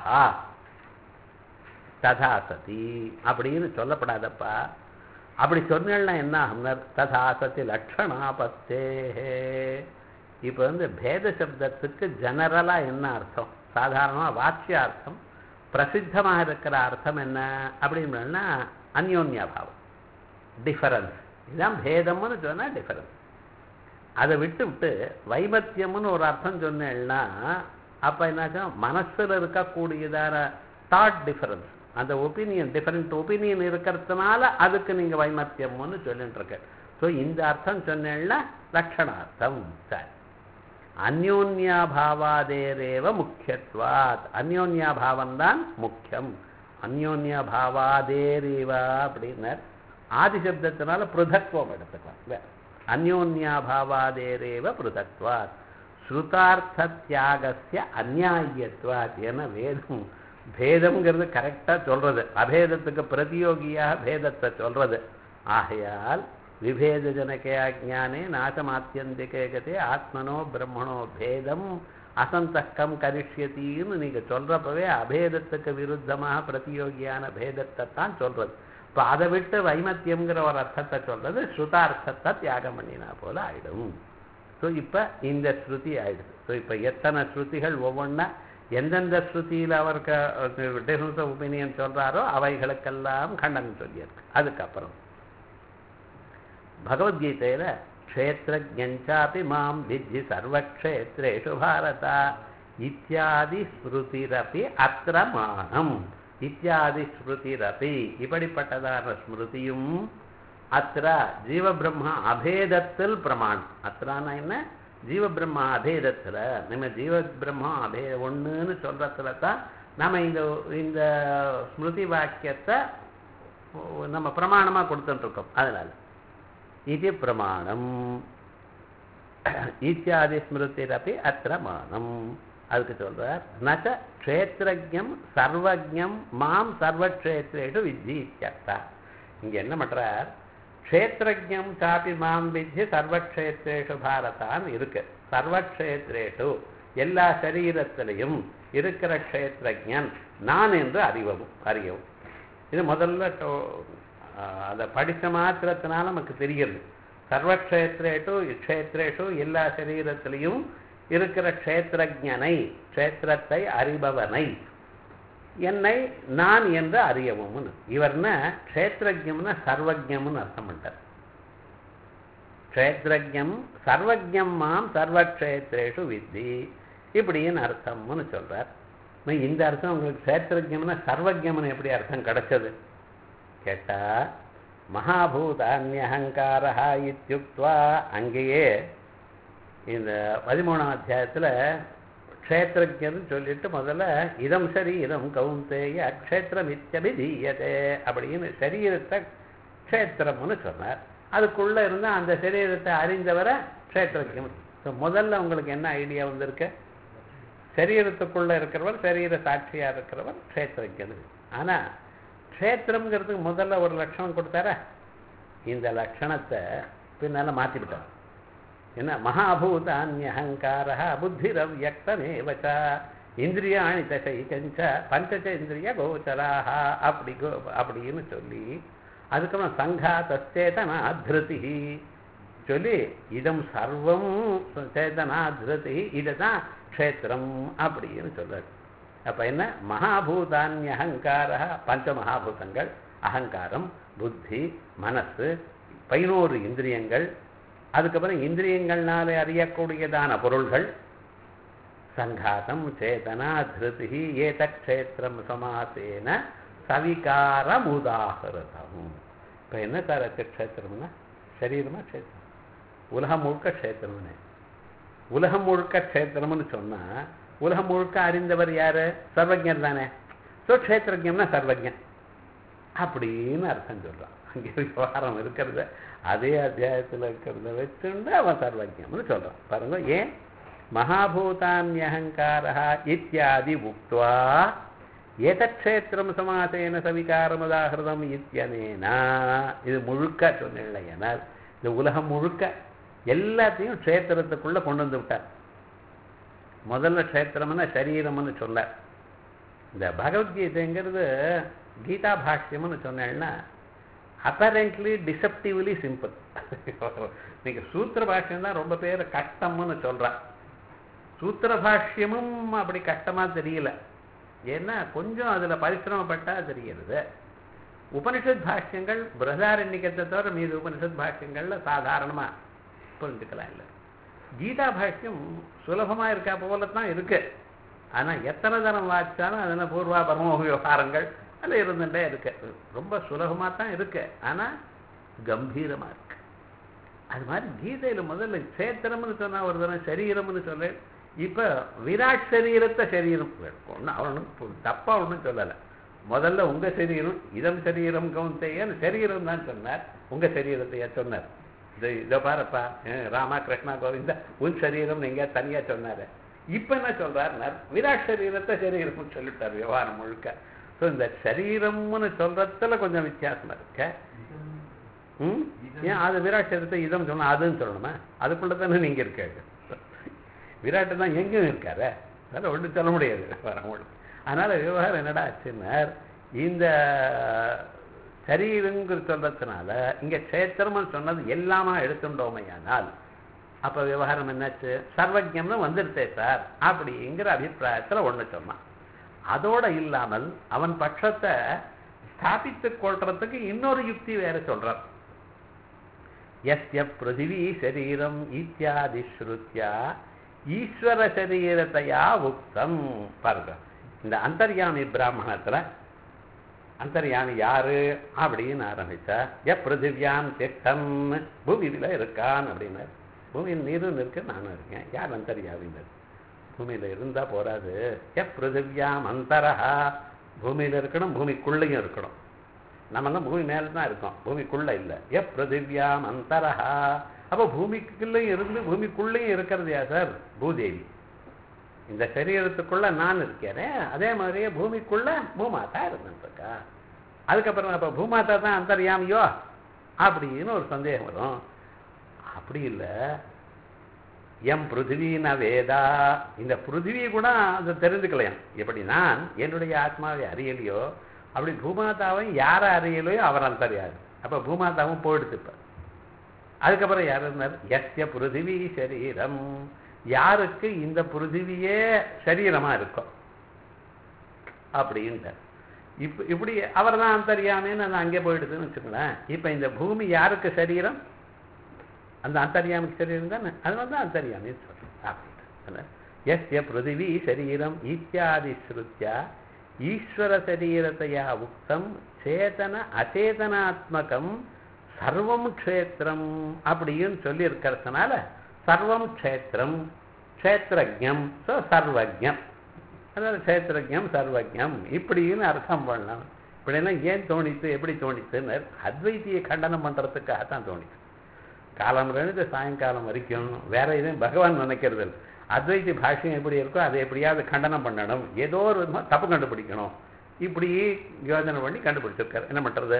ததா சதி அப்படின்னு சொல்லப்படாதப்பா அப்படி சொன்னா என்ன ஆகும்னா ததா சதி லட்சணாபத்தே இப்போ வந்து பேத சப்தத்துக்கு ஜெனரலாக என்ன அர்த்தம் சாதாரணமாக வாக்கியார்த்தம் பிரசித்தமாக இருக்கிற அர்த்தம் என்ன அப்படின்னா அந்யோன்யாபாவம் டிஃபரன்ஸ் இதுதான் பேதம்னு சொன்னா டிஃபரன்ஸ் அதை விட்டு விட்டு வைமத்தியம்னு ஒரு அர்த்தம் சொன்னேன்னா அப்ப என்னாச்சும் மனசுல இருக்கக்கூடியதான தாட் டிஃபரன்ஸ் அந்த ஒப்பீனியன் டிஃபரெண்ட் ஒப்பீனியன் இருக்கிறதுனால அதுக்கு நீங்க வைமத்தியம்னு சொல்லிட்டு இருக்க ஸோ இந்த அர்த்தம் சொன்னேன்னா லட்சணார்த்தம் சரி அந்யோன்யாபாவாதேரேவ முக்கியத்வாத் அந்யோன்யாபாவம் தான் முக்கியம் அந்யோன்யாபாவாதேரேவ அப்படின்னார் ஆதிசப்தத்தினால பிருதத்துவம் எடுத்துக்கலாம் இல்ல அந்யோன்யாபாவாதேரேவ பிருதத்வாத் ஸ்ருதார்த்த தியாகசிய அந்நாயத்வாத் என வேதம் பேதம்ங்கிறது கரெக்டா சொல்றது அபேதத்துக்கு பிரதியோகியாக பேதத்தை சொல்றது ஆகையால் விபேதஜனகே அஜானே நாசமாத்தியந்திகே கதே ஆத்மனோ பிரம்மணோ பேதம் அசந்தக்கம் கரிஷ்யத்தின்னு நீங்க சொல்றப்பவே அபேதத்துக்கு விருத்தமாக பிரதியோகியான பேதத்தை தான் சொல்றது இப்போ அதை விட்டு வைமத்தியம்ங்கிற ஒரு அர்த்தத்தை சொல்றது ஸ்ருதார்த்தத்தை தியாகம் பண்ணினா போல ஆயிடும் ஸோ இப்போ இந்த ஸ்ருதி ஆயிடுது ஸோ இப்போ எத்தனை ஸ்ருதிகள் ஒவ்வொன்றா எந்தெந்த ஸ்ருதியில் அவருக்கு டிஃபரன்ஸ் ஆஃப் ஒப்பீனியன் சொல்றாரோ அவைகளுக்கெல்லாம் கண்டனம் சொல்லியிருக்கு அதுக்கப்புறம் பகவத்கீதையில க்ஷேத்திரஜாப்பி மாம் வித்தி சர்வக்ஷேத்ரேஷு பாரத இத்தியாதி ஸ்மிருதிரப்பி அத்திர மானம் இத்தியாதி ஸ்மிருதிரப்பி இப்படிப்பட்டதான ஸ்மிருதியும் அத்திர ஜீவபிரம்ம அபேதத்தில் பிரமாணம் அத்திரானா என்ன ஜீவபிரம்ம அபேதத்துல நம்ம ஜீவபிரம்ம அபே ஒண்ணுன்னு சொல்றதுல தான் நம்ம இந்த இந்த ஸ்மிருதி வாக்கியத்தை நம்ம பிரமாணமா கொடுத்துட்டு இருக்கோம் அதனால இது பிரமாணம் இத்தியாதி ஸ்மிருதிரப்பி அத்திர மானம் அதுக்கு சொல்றார் நச்ச க்ஷேத்திரஜம் சர்வஜம் மாம் சர்வக்ஷேத்ரேஷு வித்தி இத்தியர்த்தா இங்க என்ன பண்றார் க்ஷேத்திரஜம் காப்பி மாம் வித்தி சர்வக்ஷேத்ரேஷு பாரதான்னு இருக்கு சர்வக்ஷேத்ரேஷு எல்லா சரீரத்திலையும் இருக்கிற க்ஷேத்திரஜன் நான் என்று அறிவவும் அறியவும் இது முதல்ல அதை படித்த மாத்திரத்தினால நமக்கு தெரிகிறது சர்வக்ஷேத்ரேஷு க்ஷேத்ரேஷு எல்லா சரீரத்திலையும் இருக்கிற க்ஷேத்திரஜனை க்ஷேத்திரத்தை அறிபவனை என்னை நான் என்று அறியவும் இவர்னா க்ஷேத்திரஜம்னா சர்வஜம்னு அர்த்தம் பண்ணிட்டார் க்ஷேத்திரஜம் சர்வஜம் மாம் சர்வக்ஷேத்ரேஷு வித்தி இப்படின்னு அர்த்தம்னு சொல்றார் இந்த அர்த்தம் உங்களுக்கு க்ஷேத்திரஜம்னா சர்வஜம்னு எப்படி அர்த்தம் கிடைச்சது கேட்டா மகாபூதான்யஹங்காரா இத்தியுக்துவா அங்கேயே இந்த பதிமூணாம் அத்தியாயத்துல க்ஷேத்திரஜன்னு சொல்லிட்டு முதல்ல இதம் சரீரம் கவுந்தேய அக்ஷேத்திரம் இத்தியபிதீயதே அப்படின்னு சரீரத்தை க்ஷேத்திரம்னு சொன்னார் அதுக்குள்ள இருந்து அந்த சரீரத்தை அறிந்தவரை க்ஷேத்திரஜம் முதல்ல உங்களுக்கு என்ன ஐடியா வந்திருக்கு சரீரத்துக்குள்ள இருக்கிறவர் சரீர சாட்சியா இருக்கிறவர் க்ஷேத்திரஜன் ஆனா க்ஷேத்திரம்ங்கிறதுக்கு முதல்ல ஒரு லட்சணம் கொடுத்தாரா இந்த லட்சணத்தை பின்னால மாத்திவிட்டார் என்ன மகாபூதான்யஹங்கார புத்திரவ்யக்தமேவச்ச இந்திரியாணி தசைகஞ்ச பஞ்சச்ச இந்திரிய கோச்சராக அப்படி கோ அப்படின்னு சொல்லி அதுக்கப்புறம் சங்காத்தேதனா திருதி சொல்லி இதம் சர்வம் சேதனா திருதி இதுதான் க்ஷேத்திரம் அப்படின்னு சொல்றாரு அப்ப என்ன மகாபூதான்யஹங்கார பஞ்ச மகாபூதங்கள் அகங்காரம் புத்தி மனசு பதினோரு இந்திரியங்கள் அதுக்கப்புறம் இந்திரியங்கள்னாலே அறியக்கூடியதான பொருள்கள் சங்காதம் சேதனா திருதி ஏத க்ஷேத்திரம் சமாசேன சவிகாரம் உதாகிருதம் இப்போ என்ன சார் க்ஷேத்திரம்னா சரீரமா க்ஷேத்திரம் உலகம் முழுக்க க்ஷேத்திரம்னு உலகம் முழுக்க க்ஷேத்திரம்னு சொன்னா உலகம் முழுக்க அறிந்தவர் யாரு சர்வஜர் தானே ஸோ க்ஷேத்திரஜம்னா சர்வஜன் அப்படின்னு அர்த்தம் சொல்றான் அங்கே விவகாரம் இருக்கிறத அதே அத்தியாயத்தில் இருக்கிறத வச்சுண்டு அவன் சர்வஜம்னு சொல்றான் பாருங்க ஏன் மகாபூதான்யஹங்காரா இத்தியாதி உக்துவா ஏதக்ஷேத்திரம் சமாசேன சவிகாரமுதாகிருதம் இத்தியனேனா இது முழுக்க சொன்னேன் இந்த உலகம் முழுக்க எல்லாத்தையும் க்ஷேத்திரத்துக்குள்ள கொண்டு வந்து விட்டார் முதல்ல க்ஷேத்திரம்னா சரீரம்னு சொல்ல இந்த பகவத்கீதைங்கிறது கீதா பாஷ்யம்னு சொன்னேன்னா அப்பரண்ட்லி டிசப்டிவ்லி சிம்பிள் நீங்க சூத்திர பாஷ்யம் தான் ரொம்ப பேர் கஷ்டம்னு சொல்றா சூத்திர பாஷ்யமும் அப்படி கஷ்டமா தெரியல ஏன்னா கொஞ்சம் அதுல பரிசிரமப்பட்டா தெரிகிறது உபனிஷத் பாஷ்யங்கள் பிரதாரண்யத்தை தவிர மீது உபனிஷத் பாஷ்யங்கள்ல சாதாரணமா புரிஞ்சுக்கலாம் இல்லை கீதா பாஷ்யம் சுலபமா இருக்கா போல தான் இருக்கு ஆனா எத்தனை தரம் வாச்சாலும் அதில் பூர்வா பரம விவகாரங்கள் அதில் இருந்துட்டே இருக்கு ரொம்ப சுலபமா தான் இருக்கு ஆனா கம்பீரமா இருக்கு அது மாதிரி கீதையில முதல்ல சேத்திரம்னு சொன்னா ஒரு தரம் சரீரம்னு சொல்ல இப்ப விராட் சரீரத்தை சரீரம் ஒன்றும் அவனும் தப்பா ஒன்றும் சொல்லலை முதல்ல உங்க சரீரம் இதம் சரீரம் கவுந்தையன் சரீரம் தான் சொன்னார் உங்க சரீரத்தையா சொன்னார் இது இதை பாருப்பா அஹ் ராமா கிருஷ்ணா கோவிந்தா உன் சரீரம் நீங்க தனியா சொன்னாரு இப்ப என்ன சொல்றாருனார் விராட் சரீரத்தை சரீரம்னு சொல்லிட்டார் விவகாரம் முழுக்க ஸோ இந்த சரீரம்னு சொல்றதுல கொஞ்சம் வித்தியாசம் இருக்கு ம் ஏன் அது விராட் சரீரத்தை இதம் சொன்னா அதுன்னு சொல்லணுமா அதுக்குள்ள தானே நீங்க இருக்காரு விராட்டு தான் எங்கேயும் இருக்காரு அதனால ஒன்றும் சொல்ல முடியாது வரவங்களுக்கு அதனால விவகாரம் என்னடா ஆச்சுன்னார் இந்த சரீரங்கிற சொல்றதுனால இங்க சேத்திரம்னு சொன்னது எல்லாமா எடுத்துட்டோமையானால் அப்ப விவகாரம் என்னாச்சு சர்வஜம்னு வந்துருச்சே சார் அப்படிங்கிற அபிப்பிராயத்துல ஒண்ணு சொன்னான் அதோட இல்லாமல் அவன் பட்சத்தை ஸ்தாபித்துக் கொள்றதுக்கு இன்னொரு யுக்தி வேற சொல்றான் எஸ்ய பிருத்திவி சரீரம் இத்தியாதி ஸ்ருத்யா ஈஸ்வர சரீரத்தையா உக்தம் பாருங்க இந்த அந்தர்யாமி பிராமணத்துல அந்தர்யாமி யாரு அப்படின்னு ஆரம்பிச்சா எ பிருத்திவியாம் திட்டம் பூமியில இருக்கான் அப்படின்னு பூமியில் நீரும் இருக்கு நானும் இருக்கேன் யார் அந்தர்யாமினர் பூமியில இருந்தா போறாது எ பிருத்திவியாம் அந்தரஹா பூமியில இருக்கணும் பூமிக்குள்ளேயும் இருக்கணும் நம்மெல்லாம் பூமி மேல தான் இருக்கோம் பூமிக்குள்ள இல்லை எ பிருத்திவியாம் அந்தரஹா அப்போ பூமிக்குள்ளேயும் இருந்து பூமிக்குள்ளேயும் இருக்கிறது யா சார் பூதேவி இந்த சரீரத்துக்குள்ள நான் இருக்கிறேன் அதே மாதிரியே பூமிக்குள்ள பூமாதா இருந்துருக்கா அதுக்கப்புறம் அப்ப பூமாதா தான் அந்தர்யாமியோ அப்படின்னு ஒரு சந்தேகம் வரும் அப்படி இல்லை எம் பிருத்திவின வேதா இந்த பிருத்திவி கூட அதை தெரிஞ்சுக்கலையாம் எப்படி நான் என்னுடைய ஆத்மாவை அறியலையோ அப்படி பூமாதாவை யாரை அறியலையோ அவர் அந்தர்யாது அப்ப பூமாதாவும் போயிடுது இப்ப அதுக்கப்புறம் யார் இருந்தார் எஸ்ய பிருத்திவி சரீரம் யாருக்கு இந்த பிருத்திவியே சரீரமா இருக்கும் அப்படின்ட்டு இப்ப இப்படி அவர் தான் அந்தரியாமின்னு அது அங்கே போயிடுதுன்னு வச்சுக்கோங்களேன் இப்ப இந்த பூமி யாருக்கு சரீரம் அந்த அந்தரியாமிக்கு சரீரம் தானே அது வந்து அந்தரியாமின்னு சொல்றேன் அப்படின்ட்டு எஸ்ய பிருத்திவி சரீரம் இத்தியாதி ஸ்ருத்யா ஈஸ்வர சரீரத்தையா உக்தம் சேதன அச்சேதனாத்மகம் சர்வம் க்ஷேத்திரம் அப்படின்னு சொல்லி இருக்கிறதுனால சர்வம் க்ஷேத்திரம் க்ஷேத்திரஜம் ஸோ சர்வஜம் அதாவது க்ஷேத்திரஜம் சர்வஜம் இப்படின்னு அர்த்தம் பண்ணலாம் இப்படியெல்லாம் ஏன் தோணித்து எப்படி தோணித்துன்னு அத்வைத்தியை கண்டனம் பண்ணுறதுக்காக தான் தோணித்து காலம் இருந்து சாயங்காலம் வரைக்கும் வேற எதுவும் பகவான் நினைக்கிறது இல்லை அத்வைத்தி பாஷ்யம் எப்படி இருக்கோ அதை எப்படியாவது கண்டனம் பண்ணணும் ஏதோ ஒரு விதமாக தப்பு கண்டுபிடிக்கணும் இப்படி யோஜனை பண்ணி கண்டுபிடிச்சிருக்காரு என்ன பண்ணுறது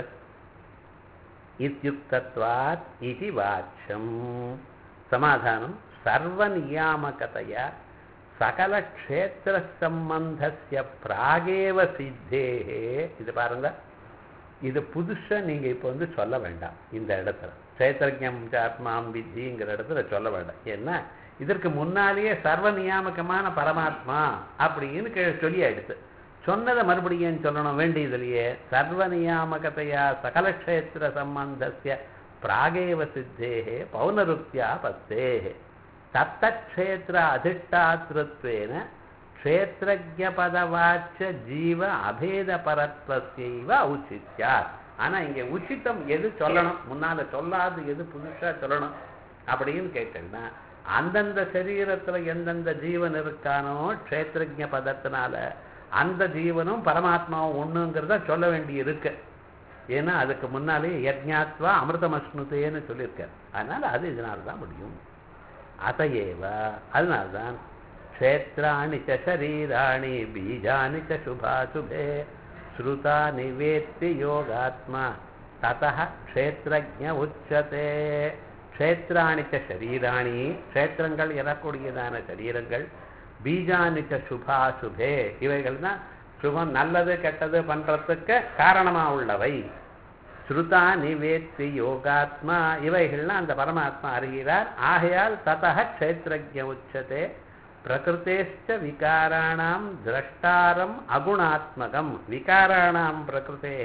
இத்தியுக்தத்வாத் இது வாச்சம் சமாதானம் சர்வ நியாமகதையா சகல க்ஷேத்திர சம்பந்தஸ்ய பிராகேவ சித்தேகே இது பாருங்க இது புதுசா நீங்க இப்போ வந்து சொல்ல வேண்டாம் இந்த இடத்துல சேத்திரஜம் ஆத்மாம் வித்திங்கிற இடத்துல சொல்ல வேண்டாம் ஏன்னா இதற்கு முன்னாலேயே சர்வ நியாமகமான பரமாத்மா அப்படின்னு கே- சொல்லி ஆயிடுச்சு சொன்னதை மறுபடியும் சொல்லணும் வேண்டியதிலேயே சர்வ நியாமகதையா சகல க்ஷேத்திர சம்பந்தஸ்ய பிராகேவ சித்தேகே பௌனருக்தியா பத்தேகே தத்தக்ஷேத்திர அதிஷ்டாத்திருத்வேன க்ஷேத்திரஜபதவாச்ச ஜீவ அபேத பரத்வசைவ ஔச்சித்யாத் ஆனா இங்க உச்சித்தம் எது சொல்லணும் முன்னால சொல்லாது எது புதுசா சொல்லணும் அப்படின்னு கேட்டேன்னா அந்தந்த சரீரத்துல எந்தெந்த ஜீவன் இருக்கானோ க்ஷேத்திரஜ பதத்தினால அந்த ஜீவனும் பரமாத்மாவும் ஒண்ணுங்கிறத சொல்ல வேண்டி இருக்கு ஏன்னா அதுக்கு முன்னாலே யஜ்ஞாத்வா அமிர்தமஸ்னுதேன்னு சொல்லியிருக்கார் அதனால அது இதனால தான் முடியும் அதையேவ அதனால்தான் க்ஷேத்ராணி ச சரீராணி பீஜானி ச சுபாசுபே ஸ்ருதானி வேத்தி யோகாத்மா ததः க்ஷேத்ரஜ உச்சதே க்ஷேத்ராணி ச சரீராணி க்ஷேத்திரங்கள் எனக்கூடியதான சரீரங்கள் பீஜானி ச சுபாசுபே இவைகள் தான் சுபம் நல்லது கெட்டது பண்றதுக்கு காரணமா உள்ளவை ஸ்ருதா நிவேத்தி யோகாத்மா இவைகள்லாம் அந்த பரமாத்மா அறிகிறார் ஆகையால் ததः க்ஷேத்திரஜ உச்சதே பிரகிருத்தேஷ்ட விகாராணாம் திரஷ்டாரம் அகுணாத்மகம் விகாராணாம் பிரகிருத்தே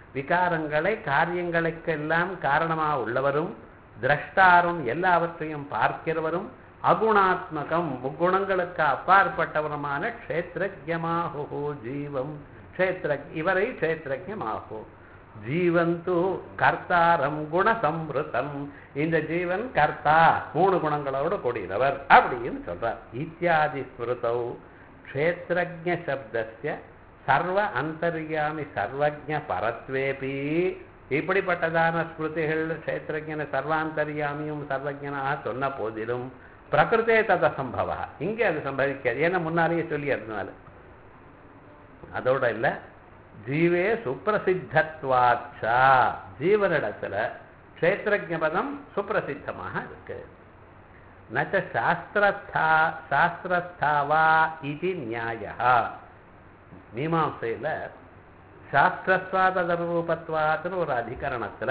விகாரங்களை காரியங்களுக்கெல்லாம் காரணமாக உள்ளவரும் திரஷ்டாரும் எல்லாவற்றையும் பார்க்கிறவரும் அகுணாத்மகம் முக்குணங்களுக்கு அப்பாற்பட்டவருமான க்ஷேத்திரஜமாகு ஜீவம் க்ஷேத்திர இவரை க்ஷேத்திரஜமாகு ஜீவந்து கர்த்தாரம் குணசம்ருதம் இந்த ஜீவன் கர்த்தா மூணு குணங்களோடு கூடியவர் அப்படின்னு சொல்றார் இத்தியாதி ஸ்மிருதௌ க்ஷேத்திரஜ சப்தஸ்ய சர்வ அந்தர்யாமி சர்வஜ பரத்வேபி இப்படிப்பட்டதான ஸ்மிருதிகள் க்ஷேத்திரஜன சர்வாந்தர்யாமியும் சர்வஜனாக சொன்ன போதிலும் பிரகிருத்தே தத சம்பவ இங்கே அது சம்பவிக்காது ஏன்னா முன்னாலேயே சொல்லி அதனால அதோட இல்லை ஜீவே சுப்பிரசித்தத்வாச்சா ஜீவனிடத்துல க்ஷேத்திரஜ பதம் சுப்பிரசித்தமாக இருக்கு நச்ச சாஸ்திரஸ்தா சாஸ்திரஸ்தாவா இது நியாய மீமாசையில் சாஸ்திரஸ்வாதரூபத்வாத்துன்னு ஒரு அதிகரணத்துல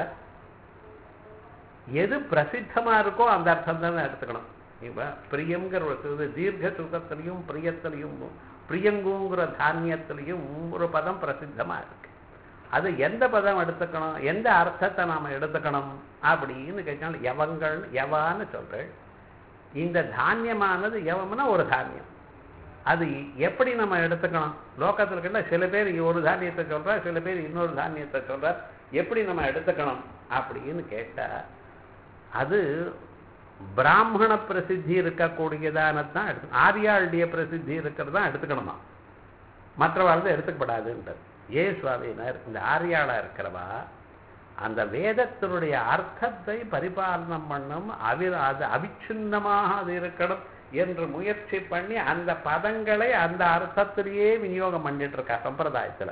எது பிரசித்தமா இருக்கோ அந்த அர்த்தம் தான் எடுத்துக்கணும் இப்போ பிரியங்கிற ஒரு இது தீர்க்க சுகத்திலையும் பிரியத்திலையும் பிரியங்குங்கிற தானியத்திலையும் ஒரு பதம் பிரசித்தமா இருக்கு அது எந்த பதம் எடுத்துக்கணும் எந்த அர்த்தத்தை நாம எடுத்துக்கணும் அப்படின்னு கேட்டாலும் யவங்கள் யவான்னு சொல்றேன் இந்த தானியமானது யவம்னா ஒரு தானியம் அது எப்படி நம்ம எடுத்துக்கணும் லோகத்தில் இருக்கின்ற சில பேர் ஒரு தானியத்தை சொல்றா சில பேர் இன்னொரு தானியத்தை சொல்றார் எப்படி நம்ம எடுத்துக்கணும் அப்படின்னு கேட்டா அது பிராமண பிரசித்தி இருக்கக்கூடியதானதான் எடுத்து ஆரியாளுடைய பிரசித்தி இருக்கிறது தான் எடுத்துக்கணுமா மற்றவாழ்ந்து எடுத்துக்கப்படாதுன்றது ஏ சுவாமியினர் இந்த ஆரியாளா இருக்கிறவா அந்த வேதத்தினுடைய அர்த்தத்தை பரிபாலனம் பண்ணும் அவி அது அவிச்சின்னமாக அது இருக்கணும் என்று முயற்சி பண்ணி அந்த பதங்களை அந்த அர்த்தத்திலேயே விநியோகம் பண்ணிட்டு இருக்கா சம்பிரதாயத்துல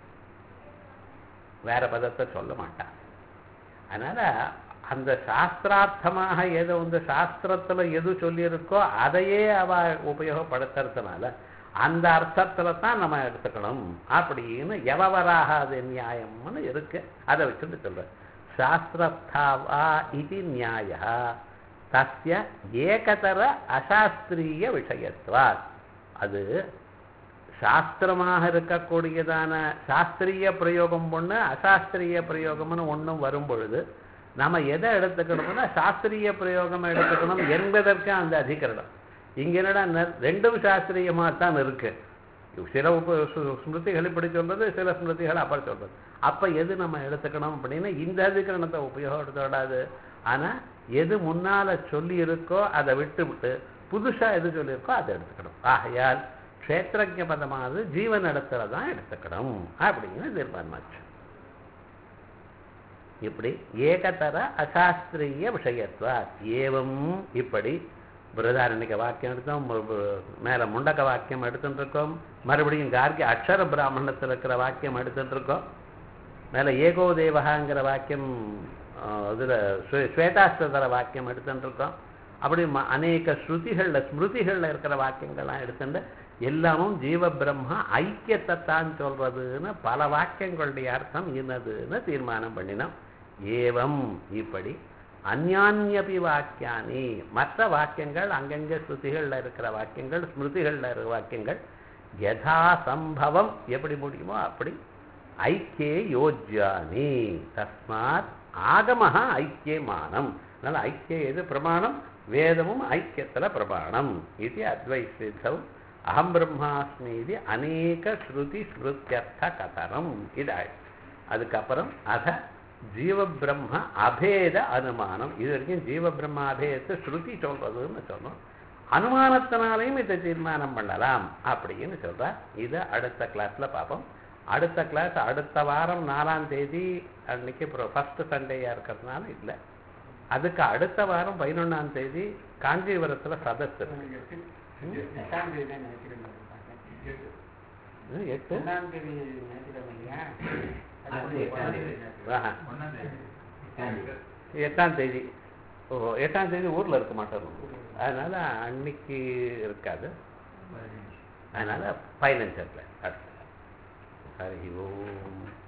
வேற பதத்தை சொல்ல மாட்டான் அதனால அந்த சாஸ்திரார்த்தமாக எது வந்து சாஸ்திரத்துல எது சொல்லியிருக்கோ அதையே அவ உபயோகப்படுத்துறதுனால அந்த அர்த்தத்துல தான் நம்ம எடுத்துக்கணும் அப்படின்னு எவவராகாது நியாயம்னு இருக்கு அதை வச்சுட்டு சொல்றேன் சாஸ்திரஸ்தாவா இது நியாய தஸ்ய ஏகதர அசாஸ்திரிய விஷயத்வாத் அது சாஸ்திரமாக இருக்கக்கூடியதான சாஸ்திரிய பிரயோகம் ஒண்ணு அசாஸ்திரிய பிரயோகம்னு ஒண்ணும் வரும் பொழுது நம்ம எதை எடுத்துக்கணும்னா சாஸ்திரிய பிரயோகம் எடுத்துக்கணும் என்பதற்கு அந்த அதிகரணம் இங்க என்னடா ந- ரெண்டும் சாஸ்திரியமா தான் இருக்கு சில உப சு- ஸ்மிருதிகள் இப்படி சொல்றது சில ஸ்மிருதிகள் அப்படி சொல்றது அப்ப எது நம்ம எடுத்துக்கணும் அப்படின்னா இந்த அதிகரணத்தை உபயோகப்படுத்தக்கூடாது ஆனா எது முன்னால சொல்லி இருக்கோ அதை விட்டு விட்டு புதுசா எது சொல்லியிருக்கோ அதை எடுத்துக்கணும் ஆகையால் க்ஷேத்திரஜ பதமானது ஜீவன் இடத்துல தான் எடுத்துக்கணும் அப்படின்னு தீர்மானமாச்சு இப்படி ஏகதர அசாஸ்திரிய விஷயத்வா ஏவம் இப்படி பிரதாரணிக வாக்கியம் எடுத்தோம் மு- மு- மேல முண்டக வாக்கியம் எடுத்துட்டு இருக்கோம் மறுபடியும் கார்கி அக்ஷர பிராமணத்தில் இருக்கிற வாக்கியம் எடுத்துட்டு இருக்கோம் மேல ஏகோ தேவகாங்கிற வாக்கியம் ஆஹ், இதுல ஸ்வே- ஸ்வேதாஸ்திர வாக்கியம் எடுத்துட்டு இருக்கோம் அப்படி ம- அநேக ஸ்ருதிகள்ல ஸ்மிருதிகள்ல இருக்கிற வாக்கியங்கள்லாம் எடுத்துட்டு எல்லாமும் ஜீவ பிரம்மா ஐக்கியத்தை தான் சொல்றதுன்னு பல வாக்கியங்களுடைய அர்த்தம் இன்னதுன்னு தீர்மானம் பண்ணினோம் ஏவம் இப்படி அந்யான்யபி வாக்கியானி மற்ற வாக்கியங்கள் அங்கங்க ஸ்ருதிகள்ல இருக்கிற வாக்கியங்கள் ஸ்மிருதிகள்ல இருக்கிற வாக்கியங்கள் யதா சம்பவம் எப்படி முடியுமோ அப்படி ஐக்கியே யோஜ்யானி தஸ்மாத் ஆகமஹ ஐக்கியமானம் அதனால ஐக்கிய எது பிரமாணம் வேதமும் ஐக்கியத்துல பிரமாணம் இது அத்வைசித்தம் அகம் பிரம்மாஸ்மி இது அநேக ஸ்ருதி ஸ்மிருத்தியர்த்த கதனம் இது ஆயிடுச்சு அதுக்கப்புறம் அத ஜீவ பிரம்ம அபேத அனுமானம் இது வரைக்கும் ஜீவ பிரம்ம அபேதத்தை ஸ்ருதி சொல்றதுன்னு சொன்னோம் அனுமானத்தினாலையும் இதை தீர்மானம் பண்ணலாம் அப்படின்னு சொல்றா இதை அடுத்த கிளாஸ்ல பார்ப்போம் அடுத்த கிளாஸ் அடுத்த வாரம் நாலாம் தேதி அன்னைக்கு ஃபர்ஸ்ட் சண்டேயா இருக்கிறதுனால இல்லை அதுக்கு அடுத்த வாரம் பதினொன்னாம் தேதி காஞ்சிபுரத்துல சதஸ் இருக்கு எட்டாம் தேதி தான் ஞாயிற்றுக்கிழமை பார்த்தேன். ம், எட்டு ஒண்ணாம் தேதி ஞாயிற்றுக்கிழமை இல்லையா? அது எட்டாம் தேதி. ஆஹா. ஒண்ணாம் தேதி. எட்டாம் தேதி. எட்டாம் தேதி ஓ எட்டாம் தேதி ஊர்ல இருக்க மாட்டோம் அதனால அன்னைக்கு இருக்காது அதனால பதினஞ்சு அடுத்த ஹரி ஓம்